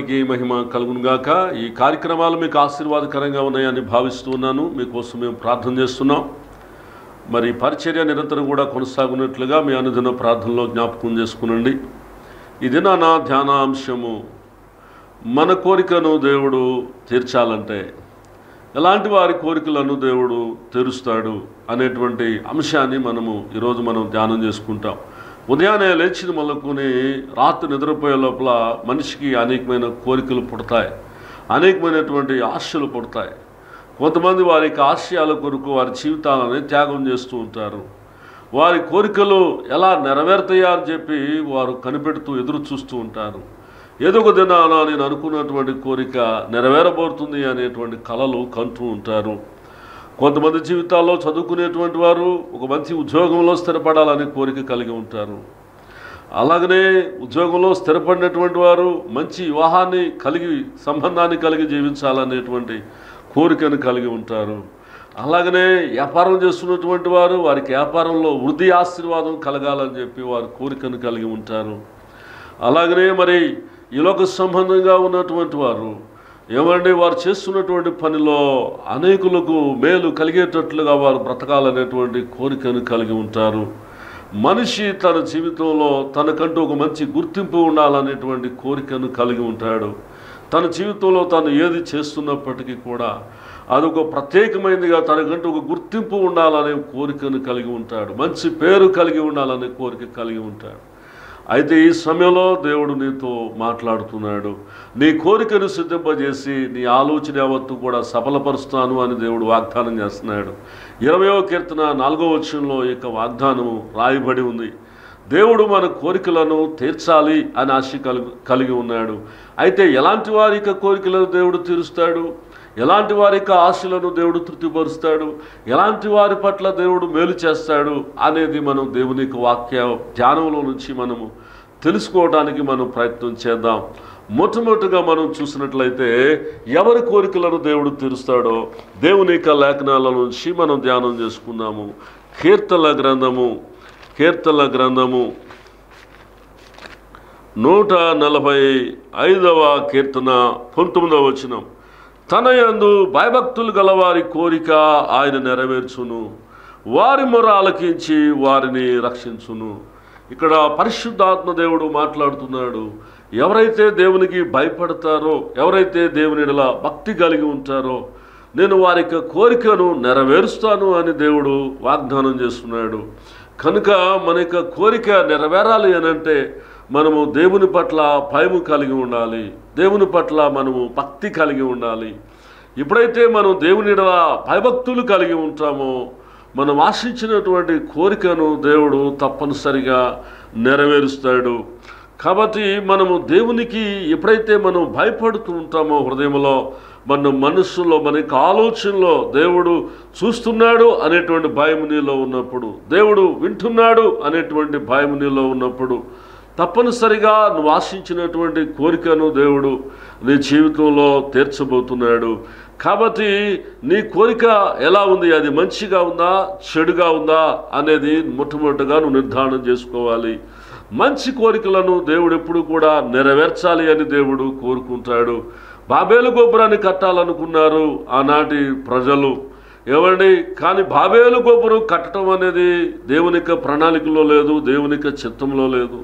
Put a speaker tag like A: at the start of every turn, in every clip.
A: నామానికి మహిమ కలుగును గాక ఈ కార్యక్రమాలు మీకు ఆశీర్వాదకరంగా ఉన్నాయని భావిస్తూ ఉన్నాను మీకోసం మేము ప్రార్థన చేస్తున్నాం మరి పరిచర్య నిరంతరం కూడా కొనసాగునట్లుగా మీ అనుదిన ప్రార్థనలో జ్ఞాపకం చేసుకునండి ఇది నా ధ్యానాంశము మన కోరికను దేవుడు తీర్చాలంటే ఎలాంటి వారి కోరికలను దేవుడు తెరుస్తాడు అనేటువంటి అంశాన్ని మనము ఈరోజు మనం ధ్యానం చేసుకుంటాం ఉదయాన్నే లేచిన మొదలుకొని రాత్రి నిద్రపోయే లోపల మనిషికి అనేకమైన కోరికలు పుడతాయి అనేకమైనటువంటి ఆశలు పుడతాయి కొంతమంది వారి యొక్క ఆశయాల కొరకు వారి జీవితాలని త్యాగం చేస్తూ ఉంటారు వారి కోరికలు ఎలా నెరవేరుతాయా అని చెప్పి వారు కనిపెడుతూ ఎదురు చూస్తూ ఉంటారు ఏదో ఒక దినాన నేను అనుకున్నటువంటి కోరిక నెరవేరబోతుంది అనేటువంటి కలలు కంటూ ఉంటారు కొంతమంది జీవితాల్లో చదువుకునేటువంటి వారు ఒక మంచి ఉద్యోగంలో స్థిరపడాలనే కోరిక కలిగి ఉంటారు అలాగనే ఉద్యోగంలో స్థిరపడినటువంటి వారు మంచి వివాహాన్ని కలిగి సంబంధాన్ని కలిగి జీవించాలనేటువంటి కోరికను కలిగి ఉంటారు అలాగనే వ్యాపారం చేస్తున్నటువంటి వారు వారికి వ్యాపారంలో వృద్ధి ఆశీర్వాదం కలగాలని చెప్పి వారు కోరికను కలిగి ఉంటారు అలాగనే మరి ఈ లోక సంబంధంగా ఉన్నటువంటి వారు ఏమండి వారు చేస్తున్నటువంటి పనిలో అనేకులకు మేలు కలిగేటట్లుగా వారు బ్రతకాలనేటువంటి కోరికను కలిగి ఉంటారు మనిషి తన జీవితంలో తనకంటూ ఒక మంచి గుర్తింపు ఉండాలనేటువంటి కోరికను కలిగి ఉంటాడు తన జీవితంలో తను ఏది చేస్తున్నప్పటికీ కూడా అదొక ప్రత్యేకమైనదిగా తనకంటూ ఒక గుర్తింపు ఉండాలనే కోరికను కలిగి ఉంటాడు మంచి పేరు కలిగి ఉండాలనే కోరిక కలిగి ఉంటాడు అయితే ఈ సమయంలో దేవుడు నీతో మాట్లాడుతున్నాడు నీ కోరికను సిద్ధింపజేసి నీ ఆలోచన యావత్తు కూడా సఫలపరుస్తాను అని దేవుడు వాగ్దానం చేస్తున్నాడు ఇరవయో కీర్తన నాలుగో వచ్చంలో ఈ యొక్క వాగ్దానము రాయబడి ఉంది దేవుడు మన కోరికలను తీర్చాలి అని ఆశ కలిగి కలిగి ఉన్నాడు అయితే ఎలాంటి వారి యొక్క కోరికలను దేవుడు తీరుస్తాడు ఎలాంటి వారి యొక్క ఆశలను దేవుడు తృప్తిపరుస్తాడు ఎలాంటి వారి పట్ల దేవుడు మేలు చేస్తాడు అనేది మనం దేవుని యొక్క వాక్య ధ్యానంలో నుంచి మనము తెలుసుకోవడానికి మనం ప్రయత్నం చేద్దాం మొట్టమొదటిగా మనం చూసినట్లయితే ఎవరి కోరికలను దేవుడు తీరుస్తాడో దేవుని యొక్క లేఖనాల నుంచి మనం ధ్యానం చేసుకున్నాము కీర్తన గ్రంథము కీర్తన గ్రంథము నూట నలభై ఐదవ కీర్తన పంతొమ్మిదవ వచనం తన యందు భయభక్తులు గలవారి కోరిక ఆయన నెరవేర్చును వారి మొర ఆలకించి వారిని రక్షించును ఇక్కడ పరిశుద్ధాత్మ దేవుడు మాట్లాడుతున్నాడు ఎవరైతే దేవునికి భయపడతారో ఎవరైతే దేవుని ఎడల భక్తి కలిగి ఉంటారో నేను వారి యొక్క కోరికను నెరవేరుస్తాను అని దేవుడు వాగ్దానం చేస్తున్నాడు కనుక మన యొక్క కోరిక నెరవేరాలి అని అంటే మనము దేవుని పట్ల భయము కలిగి ఉండాలి దేవుని పట్ల మనము భక్తి కలిగి ఉండాలి ఎప్పుడైతే మనం దేవుని ఎడల భయభక్తులు కలిగి ఉంటామో మనం ఆశించినటువంటి కోరికను దేవుడు తప్పనిసరిగా నెరవేరుస్తాడు కాబట్టి మనము దేవునికి ఎప్పుడైతే మనం భయపడుతూ ఉంటామో హృదయంలో మన మనస్సులో మన యొక్క ఆలోచనలో దేవుడు చూస్తున్నాడు అనేటువంటి భయం నీలో ఉన్నప్పుడు దేవుడు వింటున్నాడు అనేటువంటి భయం నీలో ఉన్నప్పుడు తప్పనిసరిగా నువ్వు ఆశించినటువంటి కోరికను దేవుడు నీ జీవితంలో తీర్చబోతున్నాడు కాబట్టి నీ కోరిక ఎలా ఉంది అది మంచిగా ఉందా చెడుగా ఉందా అనేది మొట్టమొదటిగా నువ్వు నిర్ధారణ చేసుకోవాలి మంచి కోరికలను దేవుడు ఎప్పుడు కూడా నెరవేర్చాలి అని దేవుడు కోరుకుంటాడు బాబేలు గోపురాన్ని కట్టాలనుకున్నారు ఆనాటి ప్రజలు ఏమండి కానీ బాబేలు గోపురం కట్టడం అనేది దేవుని యొక్క ప్రణాళికలో లేదు దేవుని యొక్క చిత్తంలో లేదు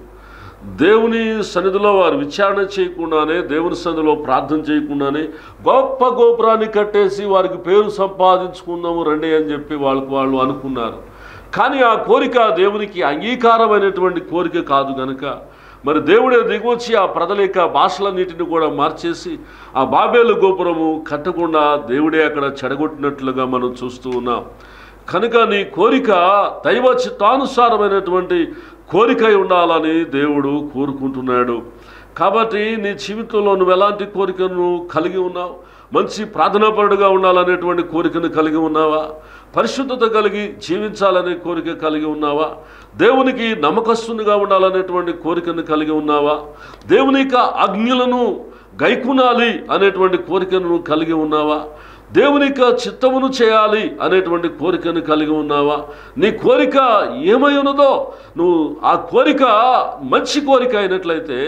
A: దేవుని సన్నిధిలో వారు విచారణ చేయకుండానే దేవుని సన్నిధిలో ప్రార్థన చేయకుండానే గొప్ప గోపురాన్ని కట్టేసి వారికి పేరు సంపాదించుకుందాము రండి అని చెప్పి వాళ్ళకు వాళ్ళు అనుకున్నారు కానీ ఆ కోరిక దేవునికి అంగీకారమైనటువంటి కోరిక కాదు గనుక మరి దేవుడే దిగొచ్చి ఆ ప్రజల యొక్క భాషలన్నిటిని కూడా మార్చేసి ఆ బాబేలు గోపురము కట్టకుండా దేవుడే అక్కడ చెడగొట్టినట్లుగా మనం చూస్తూ ఉన్నాం కనుక నీ కోరిక దైవ చిత్తానుసారమైనటువంటి కోరిక ఉండాలని దేవుడు కోరుకుంటున్నాడు కాబట్టి నీ జీవితంలో నువ్వు ఎలాంటి కోరికను కలిగి ఉన్నావు మంచి ప్రార్థనాపరుడుగా ఉండాలనేటువంటి కోరికను కలిగి ఉన్నావా పరిశుద్ధత కలిగి జీవించాలనే కోరిక కలిగి ఉన్నావా దేవునికి నమ్మకస్తునిగా ఉండాలనేటువంటి కోరికను కలిగి ఉన్నావా దేవుని యొక్క ఆజ్ఞలను గైకునాలి అనేటువంటి కోరికను నువ్వు కలిగి ఉన్నావా దేవుని యొక్క చిత్తమును చేయాలి అనేటువంటి కోరికను కలిగి ఉన్నావా నీ కోరిక ఏమై ఉన్నదో నువ్వు ఆ కోరిక మంచి కోరిక అయినట్లయితే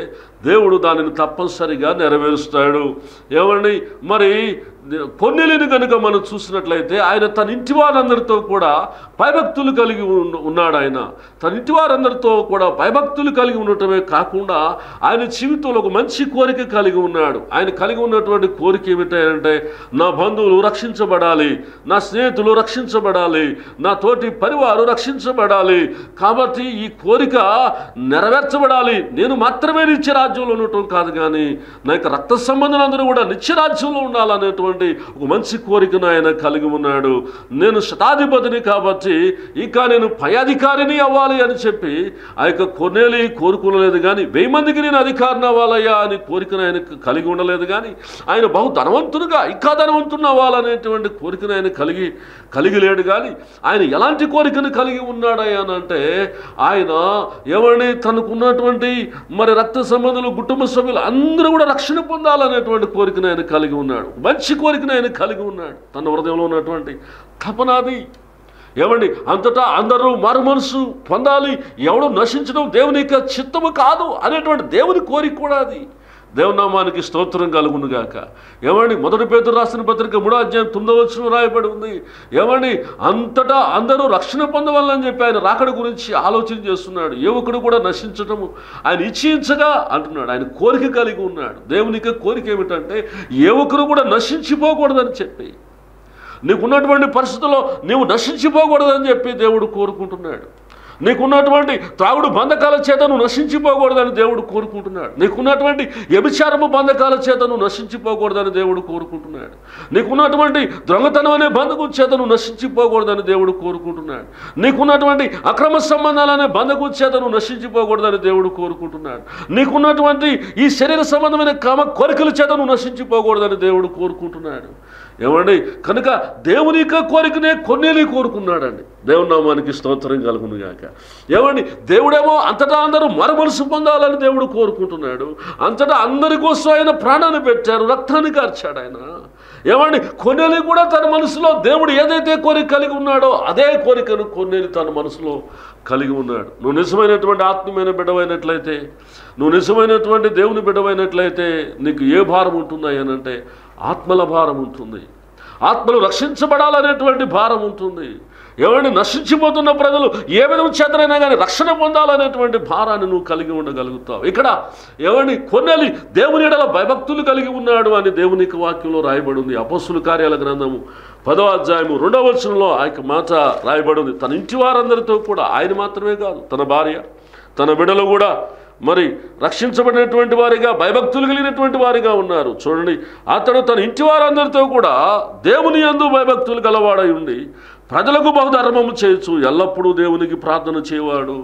A: దేవుడు దానిని తప్పనిసరిగా నెరవేరుస్తాడు ఏమండి మరి పొన్నెలిని కనుక మనం చూసినట్లయితే ఆయన తన ఇంటి వారందరితో కూడా భయభక్తులు కలిగి ఉన్న- ఉన్నాడు ఆయన తన ఇంటి వారందరితో కూడా భయభక్తులు కలిగి ఉండటమే కాకుండా ఆయన జీవితంలో ఒక మంచి కోరిక కలిగి ఉన్నాడు ఆయన కలిగి ఉన్నటువంటి కోరిక ఏమిటంటే నా బంధువులు రక్షించబడాలి నా స్నేహితులు రక్షించబడాలి నా తోటి పరివారు రక్షించబడాలి కాబట్టి ఈ కోరిక నెరవేర్చబడాలి నేను మాత్రమే నిత్యరాజ్యంలో ఉండటం కాదు కానీ నా యొక్క రక్త సంబంధులందరూ కూడా నిత్యరాజ్యంలో ఉండాలనేటువంటి ఒక మంచి కోరికను ఆయన కలిగి ఉన్నాడు నేను శతాధిపతిని కాబట్టి ఇక నేను పై అధికారిని అవ్వాలి అని చెప్పి ఆ యొక్క కొన్నేలి కోరుకోలేదు కానీ వెయ్యి మందికి నేను అధికారిని అవ్వాలయ్యా అని కోరికను ఆయన కలిగి ఉండలేదు కానీ ఆయన బహు ధనవంతుడుగా ఇంకా ధనవంతుని అవ్వాలనేటువంటి కోరికను ఆయన కలిగి కలిగి లేడు కానీ ఆయన ఎలాంటి కోరికను కలిగి ఉన్నాడయ్యా అని అంటే ఆయన ఎవరిని తనకున్నటువంటి మరి రక్త సంబంధులు కుటుంబ సభ్యులు అందరూ కూడా రక్షణ పొందాలనేటువంటి కోరికను ఆయన కలిగి ఉన్నాడు మంచి కోరికను ఆయన కలిగి ఉన్నాడు తన హృదయంలో ఉన్నటువంటి తపనాది ఏమండి అంతటా అందరూ మారు మనసు పొందాలి ఎవడు నశించడం దేవుని యొక్క చిత్తము కాదు అనేటువంటి దేవుని కోరిక కూడా అది దేవనామానికి స్తోత్రం కలుగును గాక ఏమండి మొదటి పేదరు రాసిన పత్రిక మూడో అధ్యాయం తొమ్మిదో వచ్చిన రాయబడి ఉంది ఏమండి అంతటా అందరూ రక్షణ పొందవాలని చెప్పి ఆయన రాకడ గురించి ఆలోచన చేస్తున్నాడు యువకుడు కూడా నశించటము ఆయన ఇచ్చించగా అంటున్నాడు ఆయన కోరిక కలిగి ఉన్నాడు దేవునికి కోరిక ఏమిటంటే యువకుడు కూడా నశించిపోకూడదని చెప్పి నీకున్నటువంటి పరిస్థితుల్లో నీవు నశించిపోకూడదని చెప్పి దేవుడు కోరుకుంటున్నాడు నీకున్నటువంటి త్రాగుడు బంధకాల చేత నువ్వు నశించిపోకూడదని దేవుడు కోరుకుంటున్నాడు నీకున్నటువంటి వ్యభిచారము బంధకాల చేత నువ్వు నశించిపోకూడదని దేవుడు కోరుకుంటున్నాడు నీకున్నటువంటి దొంగతనం అనే బంధకం చేత నువ్వు నశించిపోకూడదని దేవుడు కోరుకుంటున్నాడు నీకున్నటువంటి అక్రమ సంబంధాలనే బంధకం చేత నువ్వు నశించిపోకూడదని దేవుడు కోరుకుంటున్నాడు నీకున్నటువంటి ఈ శరీర సంబంధమైన కామ కోరికల చేత నువ్వు నశించిపోకూడదని దేవుడు కోరుకుంటున్నాడు ఏమండి కనుక దేవుని యొక్క కోరికనే కొన్నేలి కోరుకున్నాడండి దేవుని నామానికి స్తోత్రం కలుగును గాక ఏమండి దేవుడేమో అంతటా అందరూ మరమనసు పొందాలని దేవుడు కోరుకుంటున్నాడు అంతటా అందరి కోసం ఆయన ప్రాణాన్ని పెట్టారు రక్తాన్ని కార్చాడు ఆయన ఏమండి కొన్నేలి కూడా తన మనసులో దేవుడు ఏదైతే కోరిక కలిగి ఉన్నాడో అదే కోరికను కొన్నేలి తన మనసులో కలిగి ఉన్నాడు నువ్వు నిజమైనటువంటి ఆత్మీయమైన బిడ్డవైనట్లయితే నువ్వు నిజమైనటువంటి దేవుని బిడ్డవైనట్లయితే నీకు ఏ భారం ఉంటుందా అంటే ఆత్మల భారం ఉంటుంది ఆత్మలు రక్షించబడాలనేటువంటి భారం ఉంటుంది ఎవరిని నశించిపోతున్న ప్రజలు ఏ విధం చేతనైనా కానీ రక్షణ పొందాలనేటువంటి భారాన్ని నువ్వు కలిగి ఉండగలుగుతావు ఇక్కడ ఎవరిని కొన్నెలి దేవుని ఎడల భయభక్తులు కలిగి ఉన్నాడు అని దేవునికి వాక్యంలో రాయబడి ఉంది అపస్సుల కార్యాల గ్రంథము పదవ అధ్యాయము రెండవ వచనంలో ఆ యొక్క మాట రాయబడి ఉంది తన ఇంటి వారందరితో కూడా ఆయన మాత్రమే కాదు తన భార్య తన బిడ్డలు కూడా మరి రక్షించబడినటువంటి వారిగా భయభక్తులు కలిగినటువంటి వారిగా ఉన్నారు చూడండి అతడు తన ఇంటి వారందరితో కూడా దేవుని యందు భయభక్తులు గలవాడై ఉండి ప్రజలకు బహుధర్మము చేయొచ్చు ఎల్లప్పుడూ దేవునికి ప్రార్థన చేయవాడు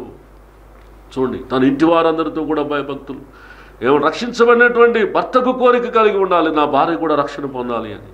A: చూడండి తన ఇంటి వారందరితో కూడా భయభక్తులు ఏమో రక్షించబడినటువంటి భర్తకు కోరిక కలిగి ఉండాలి నా భార్య కూడా రక్షణ పొందాలి అని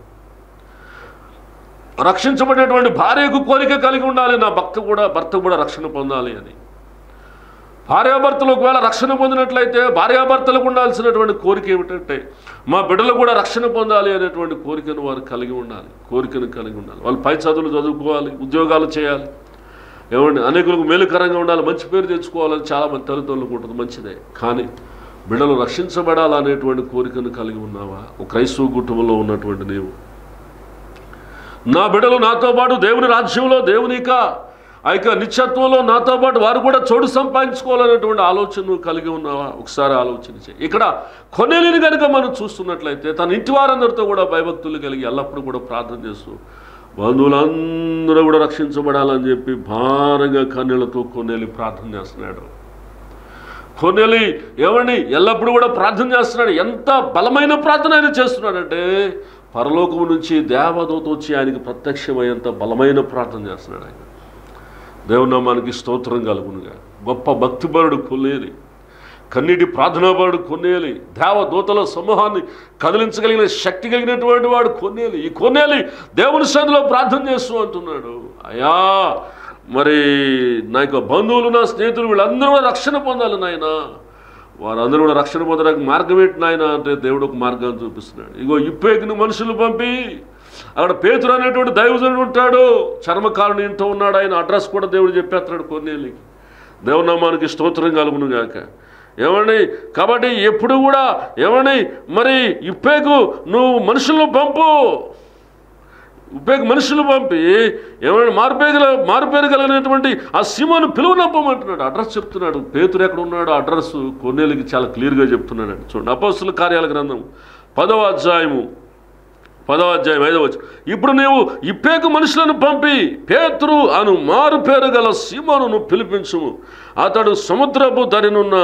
A: రక్షించబడినటువంటి భార్యకు కోరిక కలిగి ఉండాలి నా భక్త కూడా భర్త కూడా రక్షణ పొందాలి అని భార్యాభర్తలు ఒకవేళ రక్షణ పొందినట్లయితే భార్యాభర్తలకు ఉండాల్సినటువంటి కోరిక ఏమిటంటే మా బిడ్డలు కూడా రక్షణ పొందాలి అనేటువంటి కోరికను వారు కలిగి ఉండాలి కోరికను కలిగి ఉండాలి వాళ్ళు పై చదువులు చదువుకోవాలి ఉద్యోగాలు చేయాలి ఏమండి అనేకులకు మేలుకరంగా ఉండాలి మంచి పేరు తెచ్చుకోవాలని చాలామంది తల్లిదండ్రులకు ఉంటుంది మంచిదే కానీ బిడ్డలు రక్షించబడాలనేటువంటి కోరికను కలిగి ఉన్నావా ఒక క్రైస్తవ కుటుంబంలో ఉన్నటువంటి నీవు నా బిడ్డలు నాతో పాటు దేవుని రాజ్యంలో దేవునిక ఆ యొక్క నిత్యత్వంలో నాతో పాటు వారు కూడా చోటు సంపాదించుకోవాలనేటువంటి ఆలోచన నువ్వు కలిగి ఉన్నావా ఒకసారి ఆలోచన చేయి ఇక్కడ కొన్నేలిని కనుక మనం చూస్తున్నట్లయితే తన ఇంటి వారందరితో కూడా భయభక్తులు కలిగి ఎల్లప్పుడూ కూడా ప్రార్థన చేస్తూ బంధువులందరూ కూడా రక్షించబడాలని చెప్పి భారంగా కన్నీళ్లతో కొన్నేలి ప్రార్థన చేస్తున్నాడు కొన్నేలి ఏమండి ఎల్లప్పుడూ కూడా ప్రార్థన చేస్తున్నాడు ఎంత బలమైన ప్రార్థన ఆయన చేస్తున్నాడంటే పరలోకము నుంచి దేవదూత వచ్చి ఆయనకి ప్రత్యక్షమయ్యేంత బలమైన ప్రార్థన చేస్తున్నాడు ఆయన దేవునామానికి స్తోత్రం కలుగునుగా గొప్ప భక్తిపరుడు కొన్నేలి కన్నీటి ప్రార్థనాపరుడు కొన్నేలి దేవదూతల సమూహాన్ని కదిలించగలిగిన శక్తి కలిగినటువంటి వాడు కొన్నేలి ఈ కొన్నేలి దేవుని సన్నిధిలో ప్రార్థన చేస్తూ అంటున్నాడు అయ్యా మరి నా యొక్క బంధువులు నా స్నేహితులు వీళ్ళందరూ కూడా రక్షణ పొందాలి నాయన వారందరూ కూడా రక్షణ పొందడానికి మార్గం ఏంటి నాయన అంటే దేవుడు ఒక మార్గాన్ని చూపిస్తున్నాడు ఇగో ఇప్పేకిన మనుషులు పంపి అక్కడ పేతురు అనేటువంటి దైవజనుడు ఉంటాడు చర్మకారుని ఇంట్లో ఉన్నాడు ఆయన అడ్రస్ కూడా దేవుడు చెప్పేస్తున్నాడు కొన్నేళ్ళకి దేవనామానికి స్తోత్రం కలుగును గాక ఏమండి కాబట్టి ఎప్పుడు కూడా ఏమండి మరి ఇప్పేకు నువ్వు మనుషులను పంపు ఉపయోగ మనుషులు పంపి ఏమైనా మారుపేగల మారుపేరు కలిగినటువంటి ఆ సీమను పిలువనంపమంటున్నాడు అడ్రస్ చెప్తున్నాడు పేతురు ఎక్కడ ఉన్నాడు అడ్రస్ కొన్నేళ్ళకి చాలా క్లియర్గా చెప్తున్నాడు చూడండి అపోస్తుల కార్యాల గ్రంథం పదవ అధ్యాయము పదవ అధ్యాయం ఐదవ వచ్చి ఇప్పుడు నీవు ఇప్పేకు మనుషులను పంపి పేతురు అను మారు పేరు గల సీమోను పిలిపించుము అతడు సముద్రపు దరినున్న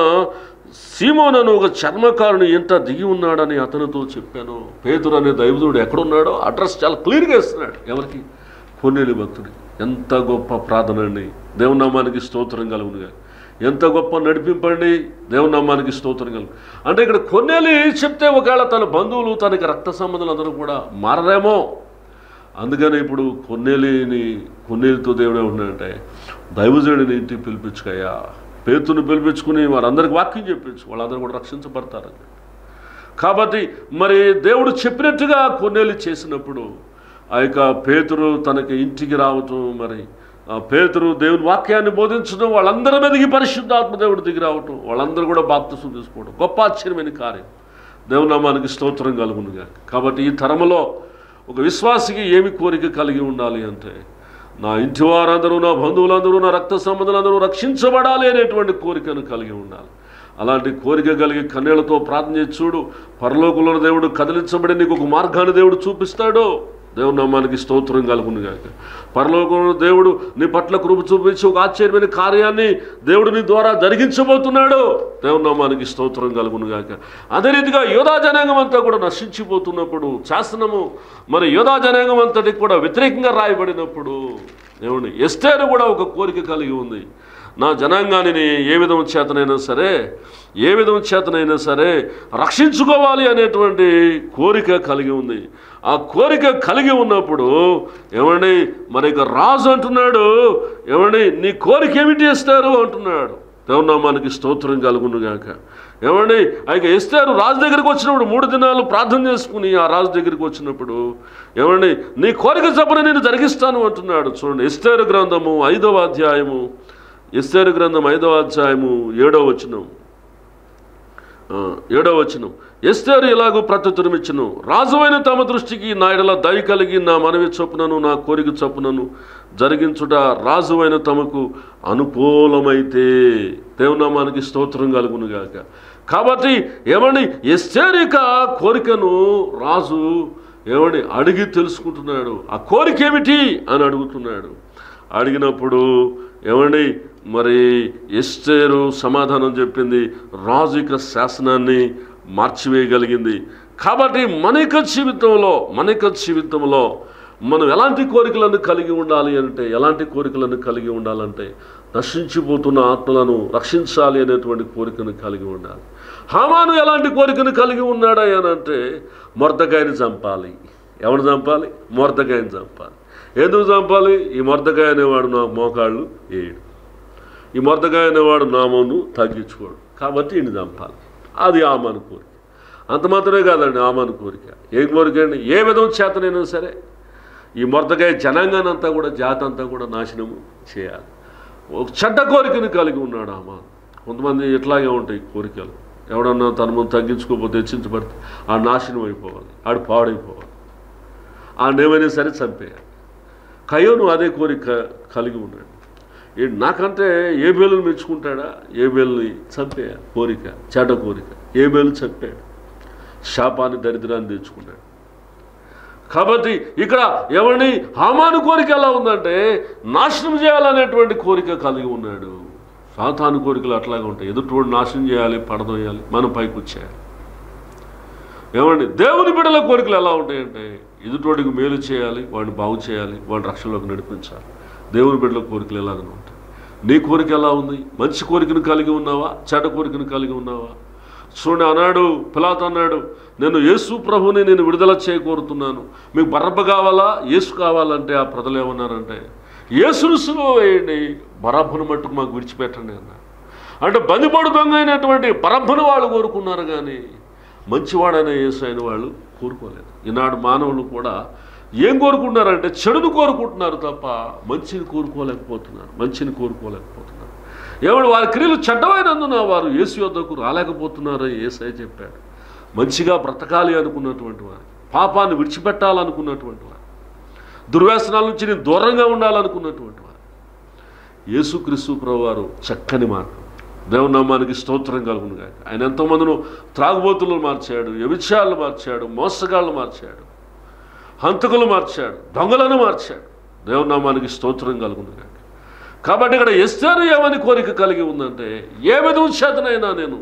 A: సీమోనను ఒక చర్మకారుని ఎంత దిగి ఉన్నాడని అతనితో చెప్పాను పేతురు అనే దైవదుడు ఎక్కడున్నాడో అడ్రస్ చాలా క్లియర్గా ఇస్తున్నాడు ఎవరికి కొన్నేళ్ళు భక్తుడి ఎంత గొప్ప ప్రార్థన అండి దేవునామానికి స్తోత్రం కలుగునుగా ఎంత గొప్ప నడిపింపండి దేవునామానికి స్తోత్రం కలుగు అంటే ఇక్కడ కొన్నేళ్ళు చెప్తే ఒకవేళ తన బంధువులు తనకి రక్త సంబంధాలు అందరూ కూడా మారరేమో అందుకని ఇప్పుడు కొన్నేలిని కొన్నేలితో దేవుడే ఉన్నాడంటే దైవజుడిని ఇంటికి పిలిపించుకయ్యా పేతుని పిలిపించుకుని వారందరికి వాక్యం చెప్పించు వాళ్ళందరూ కూడా రక్షించబడతారని కాబట్టి మరి దేవుడు చెప్పినట్టుగా కొన్నేళ్ళు చేసినప్పుడు ఆ యొక్క పేతురు తనకి ఇంటికి రావటం మరి ఆ పేతురు దేవుని వాక్యాన్ని బోధించడం వాళ్ళందరి మీదకి పరిశుద్ధాత్మ దేవుడు దిగి రావటం వాళ్ళందరూ కూడా బాప్తిసం తీసుకోవడం గొప్ప ఆశ్చర్యమైన కార్యం దేవునామానికి స్తోత్రం కలుగునుగా కాబట్టి ఈ తరములో ఒక విశ్వాసికి ఏమి కోరిక కలిగి ఉండాలి అంటే నా ఇంటి వారందరూ నా బంధువులందరూ నా రక్త సంబంధులందరూ రక్షించబడాలి అనేటువంటి కోరికను కలిగి ఉండాలి అలాంటి కోరిక కలిగి కన్నీళ్లతో ప్రార్థన చేసి చూడు పరలోకంలో దేవుడు కదిలించబడి నీకు ఒక మార్గాన్ని దేవుడు చూపిస్తాడు దేవుని నామానికి స్తోత్రం కలుగునుగాక పరలోకంలో దేవుడు నీ పట్ల కృప చూపించి ఒక ఆశ్చర్యమైన కార్యాన్ని దేవుడు నీ ద్వారా జరిగించబోతున్నాడు దేవుని నామానికి స్తోత్రం కలుగునుగాక అదే రీతిగా యోధా జనాంగం అంతా కూడా నశించిపోతున్నప్పుడు శాసనము మరి యోధా జనాంగం అంతటికి కూడా వ్యతిరేకంగా రాయబడినప్పుడు దేవుని ఎస్టేరు కూడా ఒక కోరిక కలిగి ఉంది నా జనాంగాన్ని ఏ విధం చేతనైనా సరే ఏ విధం చేతనైనా సరే రక్షించుకోవాలి అనేటువంటి కోరిక కలిగి ఉంది ఆ కోరిక కలిగి ఉన్నప్పుడు ఏమండి మరి ఇక రాజు అంటున్నాడు ఏమండి నీ కోరిక ఏమిటి ఇస్తారు అంటున్నాడు దేవునామానికి స్తోత్రం కలుగునుగాక ఏమండి ఇక ఇస్తారు రాజు దగ్గరికి వచ్చినప్పుడు మూడు దినాలు ప్రార్థన చేసుకుని ఆ రాజు దగ్గరికి వచ్చినప్పుడు ఏమండి నీ కోరిక చప్పున నేను జరిగిస్తాను అంటున్నాడు చూడండి ఇస్తారు గ్రంథము ఐదవ అధ్యాయము ఎస్తేరు గ్రంథం ఐదవ అధ్యాయము ఏడవ వచనం ఆ, ఏడవ వచనం ఎస్తేరు ఇలాగూ ప్రత్యుత్తరమిచ్చును రాజువైన తమ దృష్టికి నా ఎడల దయ కలిగి నా మనవి చొప్పునను నా కోరిక చొప్పునను జరిగించుట రాజువైన తమకు అనుకూలమైతే దేవునామానికి స్తోత్రం కలుగునుగాక కాబట్టి ఏమండి ఎస్తేరిక కోరికను రాజు ఏమండి అడిగి తెలుసుకుంటున్నాడు ఆ కోరిక ఏమిటి అని అడుగుతున్నాడు అడిగినప్పుడు ఏమండి మరి ఎస్టేరు సమాధానం చెప్పింది రాజు యొక్క శాసనాన్ని మార్చివేయగలిగింది కాబట్టి మన యొక్క జీవితంలో మన యొక్క జీవితంలో మనం ఎలాంటి కోరికలను కలిగి ఉండాలి అంటే ఎలాంటి కోరికలను కలిగి ఉండాలంటే నశించిపోతున్న ఆత్మలను రక్షించాలి అనేటువంటి కోరికను కలిగి ఉండాలి హామాను ఎలాంటి కోరికను కలిగి ఉన్నాడా అని అంటే మొర్దకాయని చంపాలి ఎవడు చంపాలి మొర్దకాయని చంపాలి ఎందుకు చంపాలి ఈ మొర్దకాయ అనేవాడు నా మోకాళ్ళు ఏడు ఈ మొర్దకాయ అనేవాడు నామను తగ్గించుకోడు కాబట్టి ఈయన చంపాలి అది ఆమాను కోరిక అంత మాత్రమే కాదండి ఆమాను కోరిక ఏం కోరిక అండి ఏ విధం చేతనైనా సరే ఈ మొర్దకాయ జనాంగాన్ని అంతా కూడా జాతి అంతా కూడా నాశనము చేయాలి ఒక చెడ్డ కోరికను కలిగి ఉన్నాడు ఆమా కొంతమంది ఇట్లాగే ఉంటాయి కోరికలు ఎవడన్నా తన ముందు తగ్గించుకోకపోతే హెచ్చించబడితే ఆ నాశనం అయిపోవాలి ఆడు పాడైపోవాలి ఆ నేమైనా సరే చంపేయాలి కయోను అదే కోరిక కలిగి ఉన్నాడు ఏ నాకంటే ఏ బేలుని మెచ్చుకుంటాడా ఏ బేలుని చంపేయాలి కోరిక చెడ్డ కోరిక ఏ బేలు చంపాడు శాపాన్ని దరిద్రాన్ని తెచ్చుకున్నాడు కాబట్టి ఇక్కడ ఎవరిని హామాను కోరిక ఎలా ఉందంటే నాశనం చేయాలనేటువంటి కోరిక కలిగి ఉన్నాడు సాతాను కోరికలు అట్లాగే ఉంటాయి ఎదుటివాడు నాశనం చేయాలి పడదోయాలి మనం పైకి వచ్చేయాలి ఏమండి దేవుని బిడ్డల కోరికలు ఎలా ఉంటాయంటే ఎదుటివాడికి మేలు చేయాలి వాడిని బాగు చేయాలి వాడిని రక్షణలోకి నడిపించాలి దేవుని బిడ్డల కోరికలు ఎలాగనే ఉంటాయి నీ కోరిక ఎలా ఉంది మంచి కోరికను కలిగి ఉన్నావా చెడ్డ కోరికను కలిగి ఉన్నావా చూడండి అన్నాడు పిలాత్ అన్నాడు నేను యేసు ప్రభుని నేను విడుదల చేయకోరుతున్నాను మీకు బర్రబ్బ కావాలా యేసు కావాలంటే ఆ ప్రజలు ఏమన్నారంటే యేసును సులువ వేయండి బరబ్బను మట్టుకు మాకు విడిచిపెట్టండి అన్నారు అంటే బందిపోడు దొంగ అయినటువంటి బరబ్బను వాళ్ళు కోరుకున్నారు కానీ మంచివాడైన యేసు అయిన వాళ్ళు కోరుకోలేదు ఈనాడు మానవులు కూడా ఏం కోరుకుంటున్నారంటే చెడును కోరుకుంటున్నారు తప్ప మంచిని కోరుకోలేకపోతున్నారు మంచిని కోరుకోలేకపోతున్నారు ఎవడు వారి క్రియలు చెడ్డమైనందున వారు యేసు యొద్దకు రాలేకపోతున్నారని ఏసై చెప్పాడు మంచిగా బ్రతకాలి అనుకున్నటువంటి వారు పాపాన్ని విడిచిపెట్టాలనుకున్నటువంటి వారు దుర్వ్యసనాల నుంచి నేను దూరంగా ఉండాలనుకున్నటువంటి వారు యేసుక్రీస్తు ప్రభు వారు చక్కని మార్గం దేవుని నామానికి స్తోత్రం కలుగును గాక ఆయన ఎంతోమందిను త్రాగుబోతులను మార్చాడు వ్యభిచారాలు మార్చాడు మోసగాళ్ళు మార్చాడు హంతకులు మార్చాడు దొంగలను మార్చాడు దేవుని నామానికి స్తోత్రం కలుగును గాక కాబట్టి ఇక్కడ ఎస్తారు ఏమని కోరిక కలిగి ఉందంటే ఏ విధం చేతనైనా నేను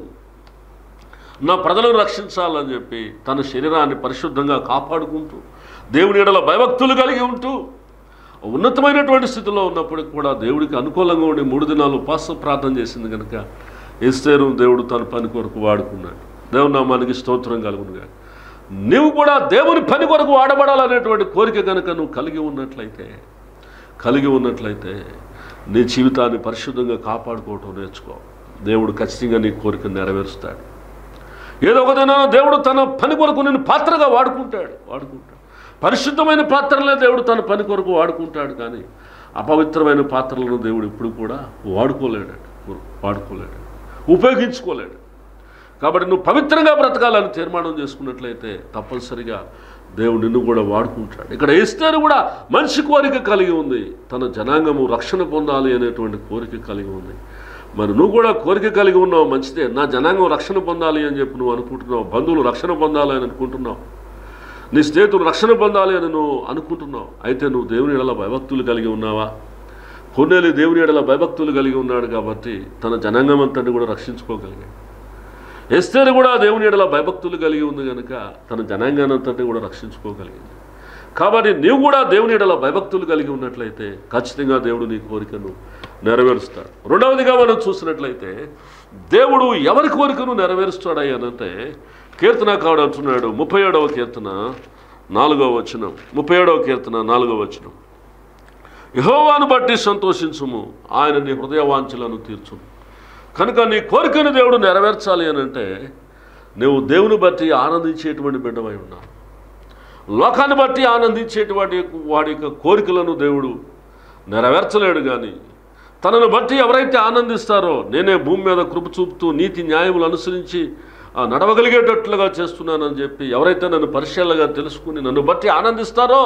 A: నా ప్రజలను రక్షించాలని చెప్పి తన శరీరాన్ని పరిశుద్ధంగా కాపాడుకుంటూ దేవుని ఎడల భయభక్తులు కలిగి ఉంటూ ఉన్నతమైనటువంటి స్థితిలో ఉన్నప్పటికి కూడా దేవుడికి అనుకూలంగా ఉండి మూడు దినాలు ఉపాస ప్రార్థన చేసింది కనుక ఎస్తేరు దేవుడు తన పని కొరకు వాడుకున్నాడు దేవుని నామానికి స్తోత్రం కలుగునుగా నీవు కూడా దేవుని పని కొరకు వాడబడాలనేటువంటి కోరిక కనుక నువ్వు కలిగి ఉన్నట్లయితే కలిగి ఉన్నట్లయితే నీ జీవితాన్ని పరిశుద్ధంగా కాపాడుకోవటం నేర్చుకో దేవుడు ఖచ్చితంగా నీ కోరిక నెరవేరుస్తాడు ఏదో ఒక దినాన దేవుడు తన పని కొరకు నేను పాత్రగా వాడుకుంటాడు వాడుకుంటాడు పరిశుద్ధమైన పాత్రలే దేవుడు తన పని కొరకు వాడుకుంటాడు కానీ అపవిత్రమైన పాత్రలను దేవుడు ఇప్పుడు కూడా వాడుకోలేడు వాడుకోలేడు ఉపయోగించుకోలేడు కాబట్టి నువ్వు పవిత్రంగా బ్రతకాలని తీర్మానం చేసుకున్నట్లయితే తప్పనిసరిగా దేవుడు నిన్ను కూడా వాడుకుంటాడు ఇక్కడ ఎస్తేరు కూడా మంచి కోరిక కలిగి ఉంది తన జనాంగము రక్షణ పొందాలి అనేటువంటి కోరిక కలిగి ఉంది మరి నువ్వు కూడా కోరిక కలిగి ఉన్నావు మంచిదే నా జనాంగం రక్షణ పొందాలి అని చెప్పి నువ్వు అనుకుంటున్నావు బంధువులు రక్షణ పొందాలి అని అనుకుంటున్నావు నీ స్నేహితులు రక్షణ పొందాలి అని నువ్వు అనుకుంటున్నావు అయితే నువ్వు దేవుని ఎడల భయభక్తులు కలిగి ఉన్నావా కొన్నేళ్ళు దేవుని ఎడల భయభక్తులు కలిగి ఉన్నాడు కాబట్టి తన జనాంగం అంతటి కూడా రక్షించుకోగలిగాడు ఎస్తేరు కూడా దేవుని ఎడల భయభక్తులు కలిగి ఉంది కనుక తన జనాంగాన్ని అంతటి కూడా రక్షించుకోగలిగింది కాబట్టి నీవు కూడా దేవుని ఎడల భయభక్తులు కలిగి ఉన్నట్లయితే ఖచ్చితంగా దేవుడు నీ కోరికను నెరవేరుస్తాడు రెండవదిగా మనం చూసినట్లయితే దేవుడు ఎవరి కోరికను నెరవేరుస్తాడు అంటే కీర్తనకారుడు అంటున్నాడు ముప్పై ఏడవ కీర్తన నాలుగవ వచనం ముప్పై ఏడవ కీర్తన నాలుగవ వచనం యహోవాను బట్టి సంతోషించుము ఆయన నీ హృదయ వాంఛలను తీర్చుము కనుక నీ కోరికను దేవుడు నెరవేర్చాలి అని అంటే నువ్వు దేవుని బట్టి ఆనందించేటువంటి బిడ్డమై ఉన్నావు లోకాన్ని బట్టి ఆనందించేటువంటి వాడి యొక్క కోరికలను దేవుడు నెరవేర్చలేడు కానీ తనను బట్టి ఎవరైతే ఆనందిస్తారో నేనే భూమి మీద కృప చూపుతూ నీతి న్యాయములు అనుసరించి ఆ, నడవగలిగేటట్లుగా చేస్తున్నానని చెప్పి ఎవరైతే నన్ను పరిశీలనగా తెలుసుకుని నన్ను బట్టి ఆనందిస్తారో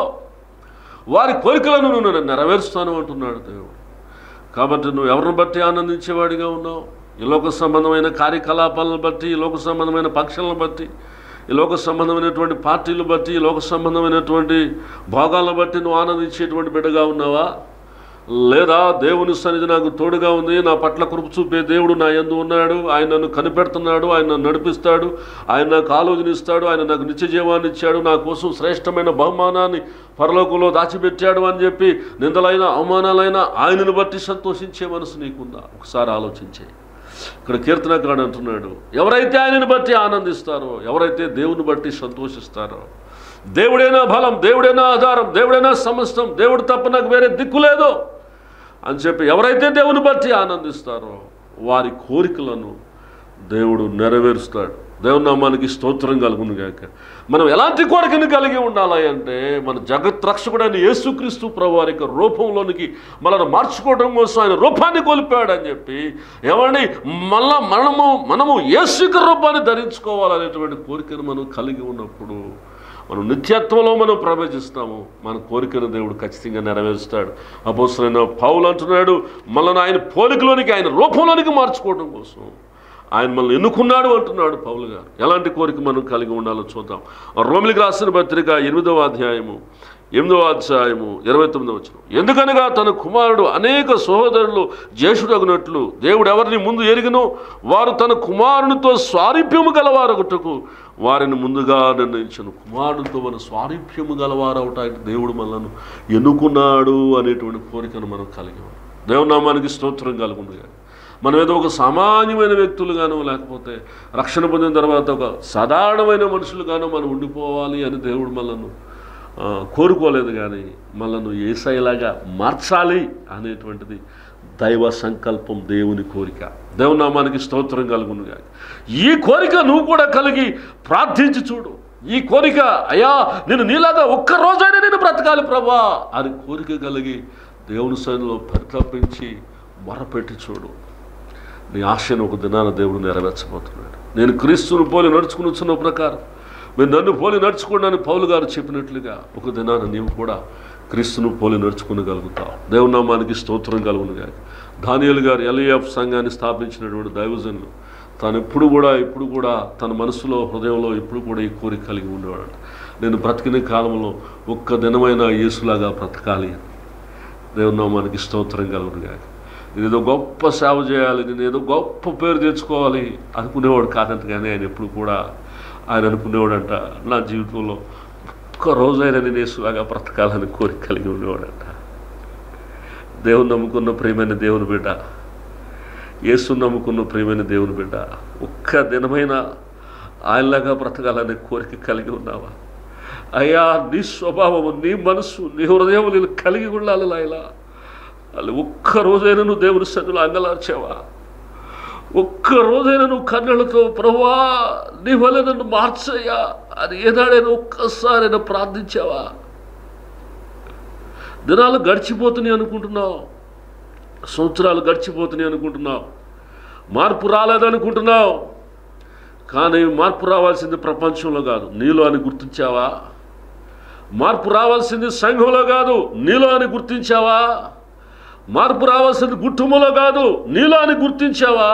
A: వారి కోరికలను నువ్వు నెరవేరుస్తాను అంటున్నాడు దేవుడు కాబట్టి నువ్వు ఎవరిని బట్టి ఆనందించేవాడిగా ఉన్నావు ఈ లోక సంబంధమైన కార్యకలాపాలను బట్టి ఈ లోక సంబంధమైన పక్షాలను బట్టి ఈ లోక సంబంధమైనటువంటి పార్టీలు బట్టి ఈ లోక సంబంధమైనటువంటి భోగాలను బట్టి నువ్వు ఆనందించేటువంటి బిడ్డగా ఉన్నావా లేదా దేవుని సన్నిధి నాకు తోడుగా ఉంది నా పట్ల కృప చూపే దేవుడు నా యందు ఉన్నాడు ఆయన నన్ను కనిపెడుతున్నాడు ఆయన నన్ను నడిపిస్తాడు ఆయన నాకు ఆలోచన ఇస్తాడు ఆయన నాకు నిత్య జీవాన్ని ఇచ్చాడు నా కోసం శ్రేష్టమైన బహుమానాన్ని పరలోకంలో దాచిపెట్టాడు అని చెప్పి నిందలైన అవమానాలైన ఆయనను బట్టి సంతోషించే మనసు నీకుందా ఒకసారి ఆలోచించే ఇక్కడ కీర్తనకాడు అంటున్నాడు ఎవరైతే ఆయనను బట్టి ఆనందిస్తారో ఎవరైతే దేవుని బట్టి సంతోషిస్తారో దేవుడైనా బలం దేవుడైనా ఆధారం దేవుడైనా సమస్తం దేవుడు తప్ప నాకు వేరే దిక్కు లేదు అని చెప్పి ఎవరైతే దేవుని బట్టి ఆనందిస్తారో వారి కోరికలను దేవుడు నెరవేరుస్తాడు దేవుని నామానికి స్తోత్రం కలుగును గాక మనం ఎలాంటి కోరికను కలిగి ఉండాలి అంటే మన జగత్ రక్షకుడైన యేసుక్రీస్తు ప్రభు వారి యొక్క రూపంలోనికి మనల్ని మార్చుకోవడం కోసం ఆయన రూపాన్ని కోల్పోయాడని చెప్పి ఏమండి మళ్ళా మనము మనము యేసుక రూపాన్ని ధరించుకోవాలనేటువంటి కోరికను మనం కలిగి ఉన్నప్పుడు మనం నిత్యత్వంలో మనం ప్రవేశిస్తాము మన కోరికను దేవుడు ఖచ్చితంగా నెరవేరుస్తాడు అపోసరైన పౌలు అంటున్నాడు మనల్ని ఆయన పోలికలోనికి ఆయన రూపంలోనికి మార్చుకోవడం కోసం ఆయన మనల్ని ఎన్నుకున్నాడు అంటున్నాడు పౌలు గారు ఎలాంటి కోరిక మనం కలిగి ఉండాలో చూద్దాం రోమిలికి రాసిన పత్రిక ఎనిమిదవ అధ్యాయము ఎనిమిదవ అధ్యాయము ఇరవై తొమ్మిదవ వచ్చిన ఎందుకనగా తన కుమారుడు అనేక సహోదరులు జ్యేష్ఠుడగినట్లు దేవుడు ఎవరిని ముందు ఎరిగినో వారు తన కుమారునితో స్వారూప్యము గలవారొకటకు వారిని ముందుగా నిర్ణయించను కుమారుడితో మన స్వారూప్యము గలవారవటానికి దేవుడు మనల్ని ఎన్నుకున్నాడు అనేటువంటి కోరికను మనం కలిగి ఉన్నాం దేవుని నామానికి స్తోత్రం కలుగుంది కానీ మనం ఏదో ఒక సామాన్యమైన వ్యక్తులుగానో లేకపోతే రక్షణ పొందిన తర్వాత ఒక సాధారణమైన మనుషులుగానో మనం ఉండిపోవాలి అని దేవుడు మనల్ని ఆ, కోరుకోలేదు కానీ మనల్ని ఏసైలాగా మార్చాలి అనేటువంటిది దైవ సంకల్పం దేవుని కోరిక దేవుని నామానికి స్తోత్రం కలుగును గాక ఈ కోరిక నువ్వు కూడా కలిగి ప్రార్థించి చూడు ఈ కోరిక అయ్యా నేను నీలాగా ఒక్క రోజైనా నేను బ్రతకాలి ప్రభా అని కోరిక కలిగి దేవుని సన్నిధిలో పరితపించి మొరపెట్టి చూడు నీ ఆశను ఒక దినాన దేవుడు నెరవేర్చబోతున్నాడు నేను క్రీస్తును పోలి నడుచుకుని వచ్చిన ప్రకారం మీరు నన్ను పోలి నడుచుకోండి అని పౌలు గారు చెప్పినట్లుగా ఒక దినాన నీవు కూడా క్రీస్తును పోలి నడుచుకునగలుగుతావు దేవునామానికి స్తోత్రం కలుగును గాక దానియలు గారు ఎల్ఏఎఫ్ సంఘాన్ని స్థాపించినటువంటి దైవజనులు తాను ఎప్పుడు కూడా ఇప్పుడు కూడా తన మనసులో హృదయంలో ఎప్పుడు కూడా ఈ కోరిక కలిగి ఉండేవాడు నేను బ్రతికిన కాలంలో ఒక్క దినమైన యేసులాగా బ్రతకాలి అని దేవుని నామానికి స్తోత్రం కలుగును గాక నేను ఏదో గొప్ప సేవ చేయాలి నేను ఏదో గొప్ప పేరు తెచ్చుకోవాలి అనుకునేవాడు కాదంట కానీ ఆయన ఎప్పుడు కూడా ఆయన అనుకునేవాడంట నా జీవితంలో ఒక్క రోజైనా నేను యేసులాగా బ్రతకాలని కోరిక కలిగి ఉండేవాడంట దేవుని నమ్ముకున్న ప్రియమైన దేవుని బిడ్డ యేసు నమ్ముకున్న ప్రియమైన దేవుని బిడ్డ ఒక్క దినమైన ఆయనలాగా బ్రతకాలనే కోరిక కలిగి ఉన్నావా అయ్యా నీ స్వభావము నీ మనస్సు నీ హృదయం నేను కలిగి ఉండాలి లాయలా వాళ్ళు ఒక్క రోజైనా నువ్వు దేవుని సన్నిలో అంగలార్చావా ఒక్క రోజైనా నువ్వు కన్నెలతో ప్రభువా నీ వల్ల నన్ను మార్చయ్యా అని ఏనాడైనా ఒక్కసారైనా ప్రార్థించావా దినాలు గడిచిపోతున్నాయి అనుకుంటున్నావు సంవత్సరాలు గడిచిపోతున్నాయి అనుకుంటున్నావు మార్పు రాలేదనుకుంటున్నావు కానీ మార్పు రావాల్సింది ప్రపంచంలో కాదు నీలో అని గుర్తించావా మార్పు రావాల్సింది సంఘంలో కాదు నీలో అని గుర్తించావా మార్పు రావాల్సింది కుటుంబంలో కాదు నీలో అని గుర్తించావా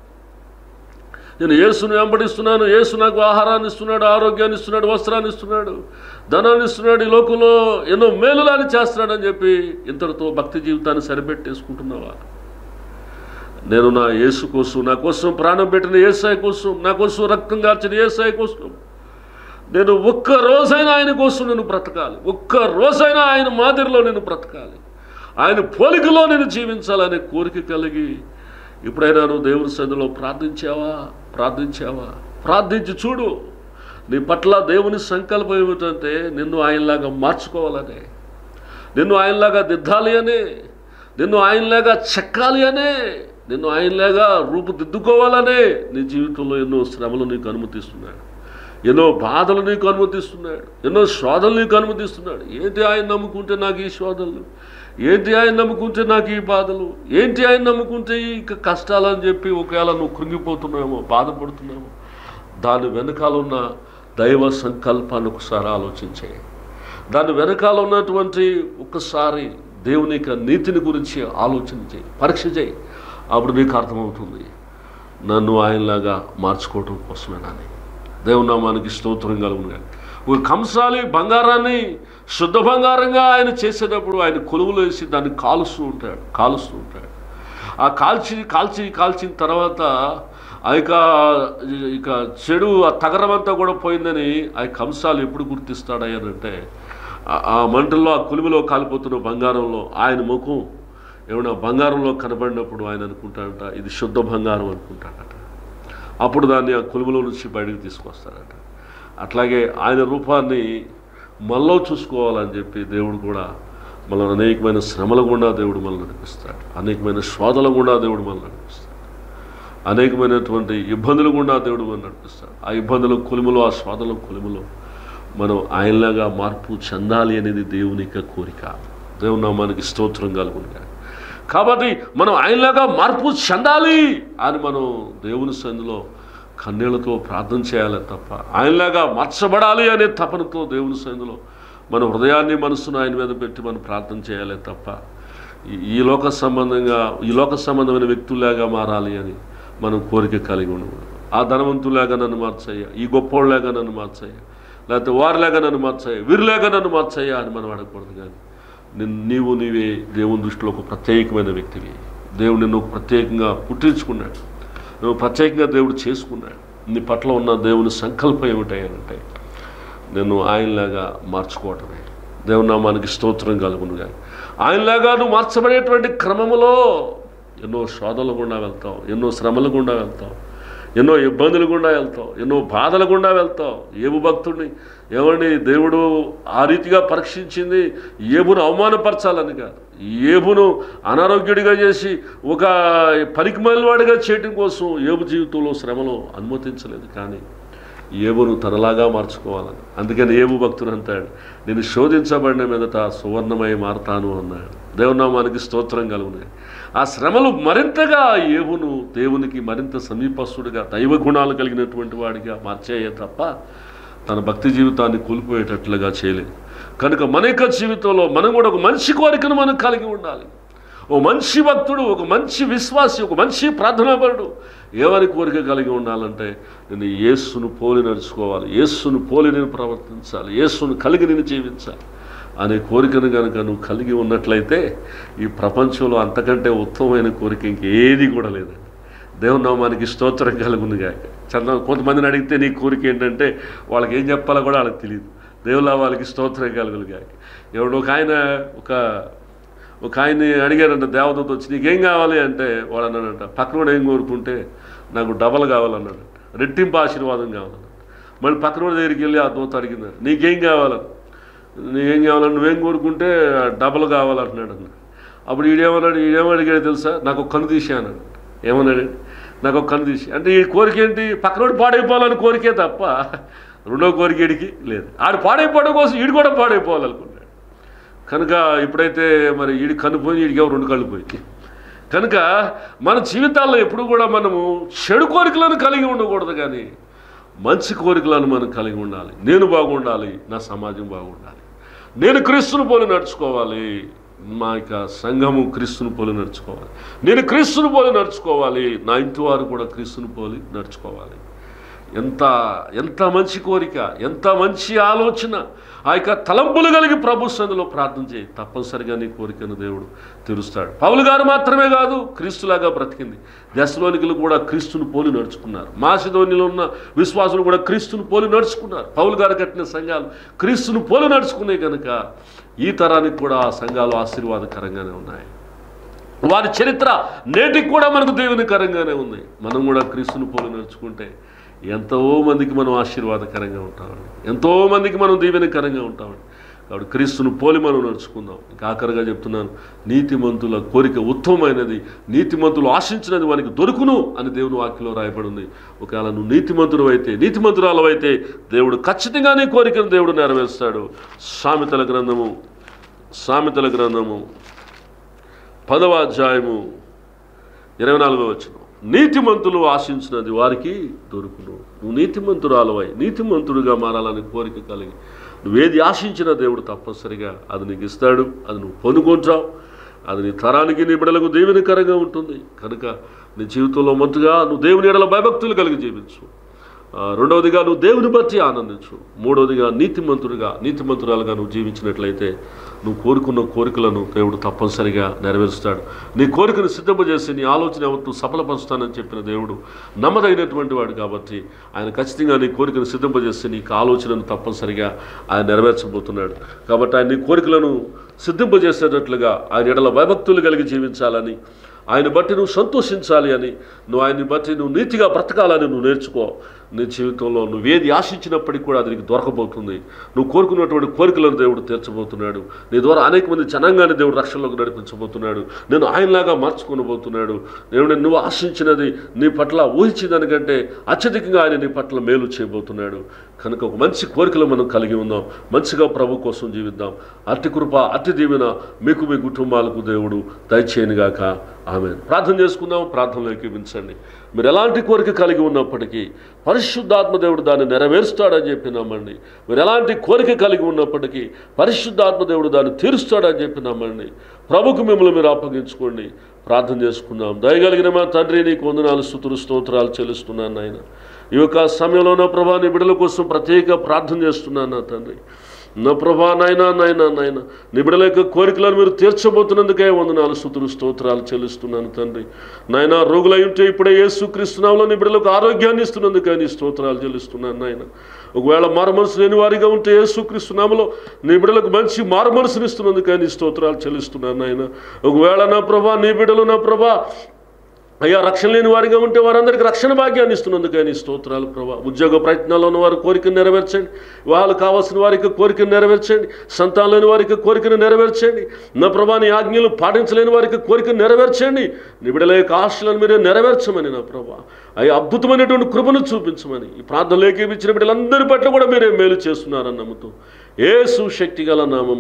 A: నేను యేసును వెంబడిస్తున్నాను యేసు నాకు ఆహారాన్ని ఇస్తున్నాడు ఆరోగ్యాన్ని ఇస్తున్నాడు వస్త్రాన్ని ఇస్తున్నాడు ధనాన్ని ఇస్తున్నాడు ఈ లోకంలో ఎన్నో మేలులాని చేస్తున్నాడని చెప్పి ఇంతటితో భక్తి జీవితాన్ని సరిపెట్టేసుకుంటున్నావా నేను నా యేసు కోసం నా కోసం ప్రాణం పెట్టిన ఏసాయి కోసం నా కోసం రక్తం కార్చిన ఏసాయి కోసం నేను ఒక్క రోజైనా ఆయన కోసం నేను బ్రతకాలి ఒక్క రోజైనా ఆయన మాదిరిలో నేను బ్రతకాలి ఆయన పోలికలో నేను జీవించాలనే కోరిక కలిగి ఇప్పుడైనా నువ్వు దేవుని సన్నిధిలో ప్రార్థించావా ప్రార్థించావా ప్రార్థించి చూడు నీ పట్ల దేవుని సంకల్పం ఏమిటంటే నిన్ను ఆయనలాగా మార్చుకోవాలనే నిన్ను ఆయనలాగా దిద్దాలి అనే నిన్ను ఆయనలాగా చెక్కాలి అనే నిన్ను ఆయనలాగా రూపుదిద్దుకోవాలనే నీ జీవితంలో ఎన్నో శ్రమలు నీకు అనుమతిస్తున్నాడు ఎన్నో బాధలు నీకు అనుమతిస్తున్నాడు ఎన్నో శోధనలు నీకు అనుమతిస్తున్నాడు ఏంటి ఆయన నమ్ముకుంటే నాకు ఈ శోధనలు ఏంటి ఆయన నమ్ముకుంటే నాకు ఈ బాధలు ఏంటి ఆయన నమ్ముకుంటే ఈ కష్టాలు అని చెప్పి ఒకవేళ నువ్వు కృంగిపోతున్నామో బాధపడుతున్నామో దాని వెనకాల ఉన్న దైవ సంకల్పాన్ని ఒకసారి ఆలోచించే దాని వెనకాల ఉన్నటువంటి ఒకసారి దేవుని యొక్క నీతిని గురించి ఆలోచన చేయి పరీక్ష చేయి అప్పుడు నీకు అర్థమవుతుంది నన్ను ఆయనలాగా మార్చుకోవటం కోసమేనని దేవునామానికి స్తోత్రం కలుగును ఒక కంసాలి బంగారాన్ని శుద్ధ బంగారంగా ఆయన చేసేటప్పుడు ఆయన కొలువులు వేసి దాన్ని కాలుస్తూ ఉంటాడు కాలుస్తూ ఉంటాడు ఆ కాల్చి కాల్చి కాల్చిన తర్వాత ఆ యొక్క ఇక చెడు ఆ తగరమంతా కూడా పోయిందని ఆ కంసాలు ఎప్పుడు గుర్తిస్తాడయ్యానంటే ఆ- ఆ మంటల్లో ఆ కులిమిలో కాలిపోతున్న బంగారంలో ఆయన ముఖం ఏమన్నా బంగారంలో కనబడినప్పుడు ఆయన అనుకుంటాడంట ఇది శుద్ధ బంగారం అనుకుంటాడట అప్పుడు దాన్ని ఆ కొలుములో నుంచి బయటకు తీసుకొస్తాడట అట్లాగే ఆయన రూపాన్ని మనలో చూసుకోవాలని చెప్పి దేవుడు కూడా మనల్ని అనేకమైన శ్రమల గుండా దేవుడు మనల్ని నడిపిస్తాడు అనేకమైన శోధల గుండా దేవుడు మనల్ని నడిపిస్తాడు అనేకమైనటువంటి ఇబ్బందులు గుండా దేవుడు మనం నడిపిస్తాడు ఆ ఇబ్బందుల కొలిములో ఆ శోధల కొలిములో మనం ఆయనలాగా మార్పు చెందాలి అనేది దేవుని యొక్క కోరిక దేవుని నామానికి స్తోత్రం కలుగునుగా కాబట్టి మనం ఆయనలాగా మార్పు చెందాలి అని మనం దేవుని సందులో కన్నీళ్లతో ప్రార్థన చేయాలి తప్ప ఆయనలాగా మార్చబడాలి అనే తపనతో దేవుని సందులో మన హృదయాన్ని మనసును ఆయన మీద పెట్టి మనం ప్రార్థన చేయాలి తప్ప ఈ- ఈ లోక సంబంధంగా ఈ లోక సంబంధమైన వ్యక్తుల్లాగా మారాలి అని మనం కోరిక కలిగి ఉండకూడదు ఆ ధనవంతులాగా నన్ను మార్చయ్యా ఈ గొప్పోళ్ళలాగా నన్ను మార్చయ్యా లేకపోతే వారిలాగా నన్ను మార్చయ్యా వీరిలాగా నన్ను మార్చయ్యా అని మనం అడగకూడదు కానీ నిన్ను నీవు నీవే దేవుని దృష్టిలో ఒక ప్రత్యేకమైన వ్యక్తివి దేవుడు నిన్ను ఒక ప్రత్యేకంగా పుట్టించుకున్నాడు నువ్వు ప్రత్యేకంగా దేవుడు చేసుకున్నాడు నీ పట్ల ఉన్న దేవుని సంకల్పం ఏమిటాయనంటే నిన్ను ఆయనలాగా మార్చుకోవటమే దేవుని నామానికి స్తోత్రం కలుగును కానీ ఆయనలాగా నువ్వు మార్చబడేటువంటి క్రమములో ఎన్నో శోధనలు గుండా వెళ్తావు ఎన్నో శ్రమల గుండా వెళ్తావు ఎన్నో ఇబ్బందులు గుండా వెళ్తావు ఎన్నో బాధల గుండా వెళ్తావు ఏబు భక్తుడిని ఏమండి దేవుడు ఆ రీతిగా పరీక్షించింది ఏబును అవమానపరచాలని కాదు ఏబును అనారోగ్యుడిగా చేసి ఒక పనికిమాలివాడిగా చేయటం కోసం ఏబు జీవితంలో శ్రమలు అనుమతించలేదు కానీ ఏబును తనలాగా మార్చుకోవాలని అందుకని ఏబు భక్తుడు అంటాడు నేను శోధించబడిన మీదట సువర్ణమై మారతాను అన్నాడు దేవునామానికి స్తోత్రం కలుగునాయి ఆ శ్రమలు మరింతగా ఏవును దేవునికి మరింత సమీపస్తుడిగా దైవ గుణాలు కలిగినటువంటి వాడిగా మార్చేయే తప్ప తన భక్తి జీవితాన్ని కోల్పోయేటట్లుగా చేయలేదు కనుక మన యొక్క జీవితంలో మనం కూడా ఒక మంచి కోరికను మనం కలిగి ఉండాలి ఓ మంచి భక్తుడు ఒక మంచి విశ్వాసి ఒక మంచి ప్రార్థనాపరుడు ఏమని కోరిక కలిగి ఉండాలంటే నేను యేస్సును పోలి నడుచుకోవాలి యేస్సును పోలి నేను ప్రవర్తించాలి యేస్సును కలిగి నేను జీవించాలి అనే కోరికను కనుక నువ్వు కలిగి ఉన్నట్లయితే ఈ ప్రపంచంలో అంతకంటే ఉత్తమమైన కోరిక ఇంకేది కూడా లేదండి దేవుని నామానికి స్తోత్రం కలుగుంది కాక చంద్ర కొంతమందిని అడిగితే నీ కోరిక ఏంటంటే వాళ్ళకి ఏం చెప్పాలో కూడా వాళ్ళకి తెలియదు దేవులా వాళ్ళకి స్తోత్రం కలుగులు కాక ఎవడు ఒక ఆయన ఒక ఒక ఆయన్ని అడిగారంట దేవదూత వచ్చి నీకేం కావాలి అంటే వాడు అన్నాడంట పక్కనోడు ఏం కోరుకుంటే నాకు డబల్ కావాలన్నాడు రెట్టింపు ఆశీర్వాదం కావాలన్నాడు మళ్ళీ పక్కనోడి దగ్గరికి వెళ్ళి ఆ దూత అడిగింది నీకేం కావాలని నీకేం కావాలని నువ్వేం కోరుకుంటే డబల్ కావాలంటున్నాడు అన్న అప్పుడు ఈడేమన్నాడు ఈడేమో అడిగాడు తెలుసా నాకు ఒక కన్ను తీసి అన్నాడు ఏమన్నాడు నాకు ఒక కన్ను తీసి అంటే ఈ కోరిక ఏంటి పక్కనోడు పాడైపోవాలని కోరికే తప్ప రెండో కోరిక ఈడికి లేదు ఆడు పాడైపోవడం కోసం ఈడు కూడా పాడైపోవాలనుకున్నాడు కనుక ఇప్పుడైతే మరి ఈడి కన్ను పోయి ఈడికి రెండు కళ్ళు పోయి కనుక మన జీవితాల్లో ఎప్పుడు కూడా మనము చెడు కోరికలను కలిగి ఉండకూడదు కానీ మంచి కోరికలను మనం కలిగి ఉండాలి నేను బాగుండాలి నా సమాజం బాగుండాలి నేను క్రీస్తుని పోలి నడుచుకోవాలి మా యొక్క సంఘము క్రీస్తుని పోలి నడుచుకోవాలి నేను క్రీస్తుని పోలి నడుచుకోవాలి నా ఇంటి వారు కూడా క్రీస్తుని పోలి నడుచుకోవాలి ఎంత ఎంత మంచి కోరిక ఎంత మంచి ఆలోచన ఆ యొక్క తలంపులు కలిగి ప్రభు సందులో ప్రార్థన చేయి తప్పనిసరిగా నీ కోరికను దేవుడు తీరుస్తాడు పౌలు గారు మాత్రమే కాదు క్రీస్తులాగా బ్రతికింది దశలోనికులు కూడా క్రీస్తును పోలి నడుచుకున్నారు మాసిధోనిలో ఉన్న విశ్వాసులు కూడా క్రీస్తును పోలి నడుచుకున్నారు పౌలు గారు కట్టిన సంఘాలు క్రీస్తును పోలి నడుచుకున్నాయి కనుక ఈ తరానికి కూడా ఆ సంఘాలు ఆశీర్వాదకరంగానే ఉన్నాయి వారి చరిత్ర నేటికి కూడా మనకు దేవునికరంగానే ఉంది మనం కూడా క్రీస్తుని పోలి నడుచుకుంటే ఎంతో మందికి మనం ఆశీర్వాదకరంగా ఉంటామండి ఎంతో మందికి మనం దీవెనకరంగా ఉంటామండి కాబట్టి క్రీస్తును పోలి మనం నడుచుకుందాం ఇంకా ఆఖరిగా చెప్తున్నాను నీతిమంతుల కోరిక ఉత్తమమైనది నీతిమంతులు ఆశించినది వానికి దొరుకును అని దేవుని వాక్యలో రాయబడి ఉంది ఒకవేళ నువ్వు నీతిమంతుడు అయితే నీతిమంతురాలవైతే దేవుడు ఖచ్చితంగా నీ కోరికను దేవుడు నెరవేరుస్తాడు సామెతల గ్రంథము సామెతల గ్రంథము పదవ అధ్యాయము ఇరవై నాలుగో వచ్చిన నీతిమంతులు ఆశించినది వారికి దొరుకును నువ్వు నీతిమంతురాలవై నీతిమంతుడిగా మారాలని కోరిక కలిగి నువ్వేది ఆశించిన దేవుడు తప్పనిసరిగా అది నీకు ఇస్తాడు అది నువ్వు పొందుకుంటావు అది నీ తరానికి నీ బిడలకు దేవునికరంగా ఉంటుంది కనుక నీ జీవితంలో మొదటిగా నువ్వు దేవుని ఎడల భయభక్తులు కలిగి జీవించు ఆ, రెండవదిగా నువ్వు దేవుని బట్టి ఆనందించు మూడవదిగా నీతిమంతుడిగా నీతిమంతురాలుగా నువ్వు జీవించినట్లయితే నువ్వు కోరుకున్న కోరికలను దేవుడు తప్పనిసరిగా నెరవేరుస్తాడు నీ కోరికను సిద్ధంపజేసి నీ ఆలోచన యావత్తు సఫలపరుస్తానని చెప్పిన దేవుడు నమ్మదగినటువంటి వాడు కాబట్టి ఆయన ఖచ్చితంగా నీ కోరికను సిద్ధంపజేసి నీకు ఆలోచనను తప్పనిసరిగా ఆయన నెరవేర్చబోతున్నాడు కాబట్టి ఆయన నీ కోరికలను సిద్ధింపజేసేటట్లుగా ఆయన ఎడల భయభక్తులు కలిగి జీవించాలని ఆయన బట్టి నువ్వు సంతోషించాలి అని నువ్వు ఆయన్ని బట్టి నువ్వు నీతిగా బ్రతకాలని నువ్వు నేర్చుకో నీ జీవితంలో నువ్వేది ఆశించినప్పటికీ కూడా అది నీకు దొరకబోతుంది నువ్వు కోరుకున్నటువంటి కోరికలను దేవుడు తీర్చబోతున్నాడు నీ ద్వారా అనేక మంది జనాంగాన్ని దేవుడు రక్షణలోకి నడిపించబోతున్నాడు నేను ఆయనలాగా మార్చుకొనబోతున్నాడు దేవుడు నువ్వు ఆశించినది నీ పట్ల ఊహించిన దానికంటే అత్యధికంగా ఆయన నీ పట్ల మేలు చేయబోతున్నాడు కనుక ఒక మంచి కోరికలు మనం కలిగి ఉందాం మంచిగా ప్రభు కోసం జీవిద్దాం అతి కృప అతి దీవెన మీకు మీ కుటుంబాలకు దేవుడు దయచేయనుగాక ఆమె ప్రార్థన చేసుకుందాం ప్రార్థనలో ఏకీపించండి మీరు ఎలాంటి కోరిక కలిగి ఉన్నప్పటికీ పరిశుద్ధాత్మ దేవుడు దాన్ని నెరవేరుస్తాడని చెప్పి నమ్మండి మీరు ఎలాంటి కోరిక కలిగి ఉన్నప్పటికీ పరిశుద్ధాత్మ దేవుడు దాన్ని తీరుస్తాడని చెప్పి నమ్మండి ప్రభుకు మిమ్మల్ని మీరు అప్పగించుకోండి ప్రార్థన చేసుకుందాం దయగలిగిన మా తండ్రి నీకు వందనాలు స్థుతులు స్తోత్రాలు చెల్లిస్తున్నాను నాయన ఈ యొక్క సమయంలో నా ప్రభా నీ బిడ్డల కోసం ప్రత్యేక ప్రార్థన చేస్తున్నాను నా తండ్రి నా ప్రభా నాయనా నాయనా నాయన నీ బిడ్డల యొక్క కోరికలను మీరు తీర్చబోతున్నందుకే వందనాలు స్థుతులు స్తోత్రాలు చెల్లిస్తున్నాను తండ్రి నాయన రోగులై ఉంటే ఇప్పుడే యేసుక్రీస్తునామలో నీ బిడ్డలకు ఆరోగ్యాన్ని ఇస్తున్నందుకే నీ స్తోత్రాలు చెల్లిస్తున్నాను నాయన ఒకవేళ మారు మనసు లేని వారిగా ఉంటే యేసుక్రీస్తునామలో నీ బిడ్డలకు మంచి మారు మనసుని ఇస్తున్నందుకే నీ స్తోత్రాలు చెల్లిస్తున్నాను నాయన ఒకవేళ నా ప్రభా నీ బిడ్డలు నా ప్రభా అయ్యా రక్షణ లేని వారిగా ఉంటే వారందరికీ రక్షణ భాగ్యాన్ని ఇస్తున్నందుకే నీ స్తోత్రాలు ప్రభా ఉద్యోగ ప్రయత్నాల్లో ఉన్న వారి కోరికను నెరవేర్చండి వాళ్ళు కావాల్సిన వారికి కోరికను నెరవేర్చండి సంతానం లేని వారికి కోరికను నెరవేర్చండి నా ప్రభా నీ ఆజ్ఞలు పాటించలేని వారికి కోరికను నెరవేర్చండి నీ బిడ్డల యొక్క ఆశలను మీరే నెరవేర్చమని నా ప్రభా అయ్యా అద్భుతమైనటువంటి కృపను చూపించమని ఈ ప్రార్థనలు ఏకీపించిన బిడ్డలందరి పట్ల కూడా మీరే మేలు చేస్తున్నారని నమ్ముతూ ఏసు శక్తి గల నామంన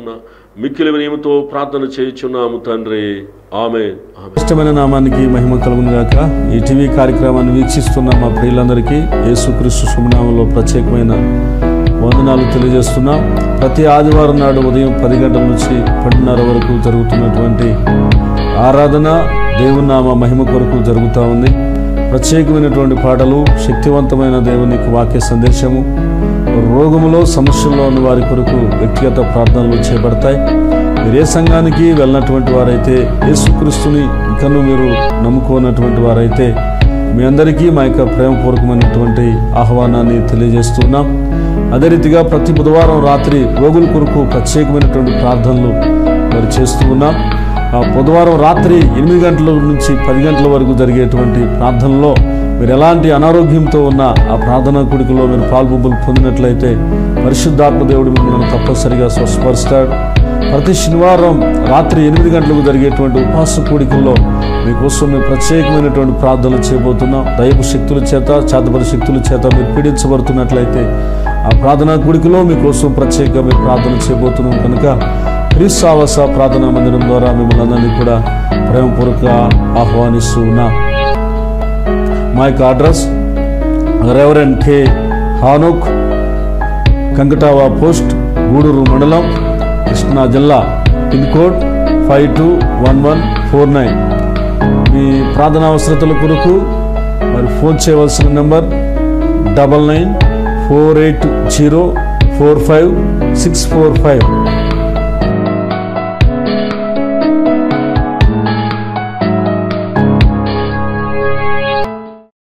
A: మిక్కిలి వినయముతో ప్రార్థన చేయుచున్నాము తండ్రి ఆమె ఆమె
B: ఇష్టమైన నామానికి మహిమ కలుగును గాక ఈ టీవీ కార్యక్రమాన్ని వీక్షిస్తున్న మా ప్రియులందరికీ యేసుక్రీస్తు శుభనామంలో ప్రత్యేకమైన వందనాలు తెలియజేస్తున్నాం ప్రతి ఆదివారం నాడు ఉదయం పది గంటల నుంచి పన్నెండున్నర వరకు జరుగుతున్నటువంటి ఆరాధన దేవుని నామ మహిమ కొరకు జరుగుతూ ఉంది ప్రత్యేకమైనటువంటి పాటలు శక్తివంతమైన దేవునికి వాక్య సందేశము రోగములో సమస్యల్లో ఉన్న వారి కొరకు వ్యక్తిగత ప్రార్థనలు చేపడతాయి మీరు ఏ సంఘానికి వెళ్ళినటువంటి వారైతే యేసుక్రీస్తుని ఇంకను మీరు నమ్ముకోనటువంటి వారైతే మీ అందరికీ మా యొక్క ప్రేమపూర్వకమైనటువంటి ఆహ్వానాన్ని తెలియజేస్తున్నాం అదే రీతిగా ప్రతి బుధవారం రాత్రి రోగుల కొరకు ప్రత్యేకమైనటువంటి ప్రార్థనలు మరి చేస్తూ ఉన్నాం ఆ బుధవారం రాత్రి ఎనిమిది గంటల నుంచి పది గంటల వరకు జరిగేటువంటి ప్రార్థనలో మీరు ఎలాంటి అనారోగ్యంతో ఉన్న ఆ ప్రార్థనా కుడికలో మీరు పాల్పొంపులు పొందినట్లయితే పరిశుద్ధాత్మ దేవుడు మిమ్మల్ని తప్పనిసరిగా స్వస్థపరుస్తాడు ప్రతి శనివారం రాత్రి ఎనిమిది గంటలకు జరిగేటువంటి ఉపవాస కూడికల్లో మీకోసం మేము ప్రత్యేకమైనటువంటి ప్రార్థనలు చేయబోతున్నాం దైవ శక్తుల చేత చేతబడి శక్తుల చేత మీరు పీడించబడుతున్నట్లయితే ఆ ప్రార్థనా కూడికలో మీకోసం ప్రత్యేకంగా మేము ప్రార్థన చేయబోతున్నాం కనుక క్రీస్తావాస ప్రార్థనా మందిరం ద్వారా మిమ్మల్ని అందరినీ కూడా ప్రేమపూర్వక ఆహ్వానిస్తూ ఉన్నాం మా యొక్క address reverend K Hanok Kankatava post Gudur మండలం కృష్ణా జిల్లా pin code five two one one four nine మీ ప్రార్థన అవసరతల కొరకు మరి ఫోన్ చేయవలసిన number double nine four eight zero four five six four five